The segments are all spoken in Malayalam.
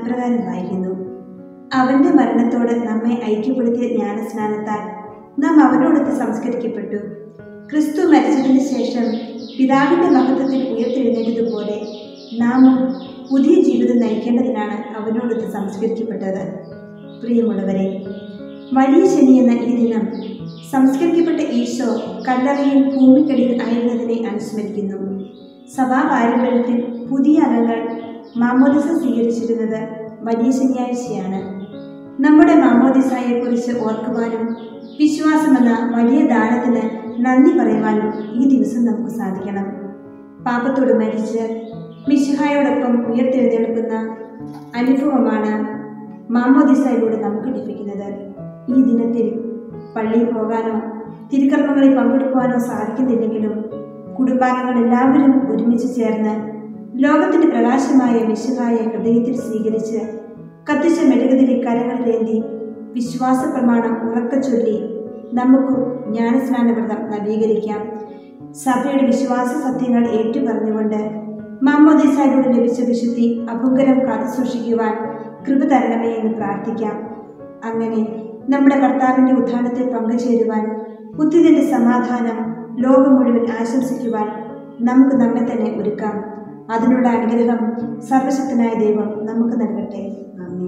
ഇപ്രകാരം വായിക്കുന്നു അവന്റെ മരണത്തോട് നമ്മെ ഐക്യപ്പെടുത്തിയ ജ്ഞാനസ്നാനത്താൽ നാം അവനോടൊത്ത് സംസ്കരിക്കപ്പെട്ടു ക്രിസ്തു മരിച്ചതിന് ശേഷം പിതാവിന്റെ മഹത്വത്തിൽ ഉയർത്തെഴുന്നേറ്റതുപോലെ നാമും പുതിയ ജീവിതം നയിക്കേണ്ടതിനാണ് അവനോടൊത്ത് സംസ്കരിക്കപ്പെട്ടത് പ്രിയമുള്ളവരെ വലിയ ശനി എന്ന ഈ ദിനം സംസ്കരിക്കപ്പെട്ട ഈശോ കല്ലറയിൽ ഭൂമിക്കടിയിൽ ആയിരുന്നതിനെ അനുസ്മരിക്കുന്നു സഭാ പാരമ്പര്യത്തിൽ പുതിയ അംഗങ്ങൾ മാമോദിസ സ്വീകരിച്ചിരുന്നത് വലിയ ശനിയാഴ്ചയാണ് നമ്മുടെ മാമോദിസായെക്കുറിച്ച് ഓർക്കുവാനും വിശ്വാസമെന്ന വലിയ ദാനത്തിന് നന്ദി പറയുവാനും ഈ ദിവസം നമുക്ക് സാധിക്കണം പാപത്തോട് മരിച്ച് മിശിഹായോടൊപ്പം ഉയർത്തെഴുന്നേൽക്കുന്ന അനുഭവമാണ് മാമോദിസയിലൂടെ നമുക്ക് ലഭിക്കുന്നത് ഈ ദിനത്തിൽ പള്ളിയിൽ പോകാനോ തിരുക്കർമ്മങ്ങളിൽ പങ്കെടുക്കുവാനോ സാധിക്കുന്നില്ലെങ്കിലും കുടുംബാംഗങ്ങൾ എല്ലാവരും ഒരുമിച്ച് ചേർന്ന് ലോകത്തിന്റെ പ്രകാശമായ മിശുഹായെ ഹൃദയത്തിൽ സ്വീകരിച്ച് കത്തിച്ച മെഴുകുതിരി കരങ്ങളിലേന്തി വിശ്വാസ പ്രമാണം ഉറക്ക ചൊല്ലി നമുക്കും ജ്ഞാനസ്നാനവ്രതം നവീകരിക്കാം സഭയുടെ വിശ്വാസ സത്യങ്ങൾ ഏറ്റുപറഞ്ഞുകൊണ്ട് മാമോദിസായിലൂടെ ലഭിച്ച വിശുദ്ധി അഭുങ്കരം കാത്തു സൂക്ഷിക്കുവാൻ കൃപ തരണമേ എന്ന് പ്രാർത്ഥിക്കാം അങ്ങനെ നമ്മുടെ കർത്താവിന്റെ ഉത്ഥാനത്തിൽ പങ്കുചേരുവാൻ ബുദ്ധിന്റെ സമാധാനം ലോകം മുഴുവൻ ആശംസിക്കുവാൻ നമുക്ക് നമ്മെ തന്നെ ഒരുക്കാം അതിനുള്ള അനുഗ്രഹം സർവശക്തനായ ദൈവം നമുക്ക് നൽകട്ടെ ആമേൻ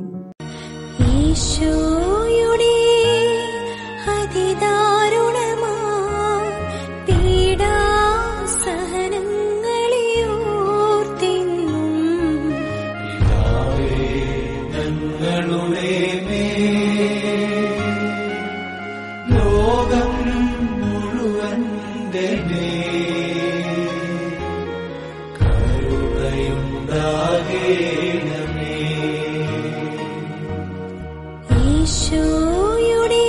ഈശോയുടെ അതിദാരുണമാ പീഡാസഹനങ്ങളെ ഓർത്തിന്നും ഞങ്ങളുടെ ലോകം മുഴുവന്റെ കരുണയുണ്ടാകേണമേ ഈശോയുടെ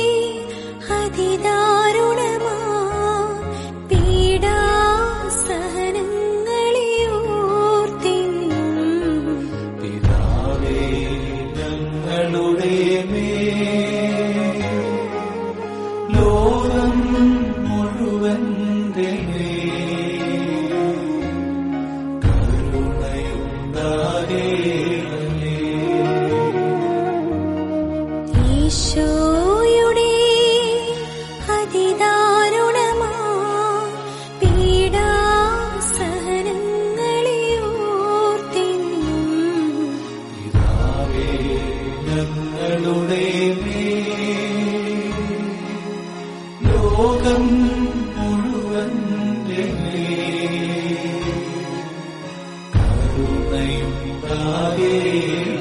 അതിദാരുണമാ പീഡാസഹനങ്ങളെ ഓർത്തിന്നും പിതാവേ ഞങ്ങളുടെ ലോകം മുഴുവന്റെ കരുണയുണ്ടാകേണമേ ഈശോയുടെ അതിദാരുണമാ പീഡാസഹനങ്ങളെ ഓർത്തിന്നും പിതാവേ ഞങ്ങളുടെ ലോകം മുഴുവന്റെ കരുണയുണ്ടാകേണമേ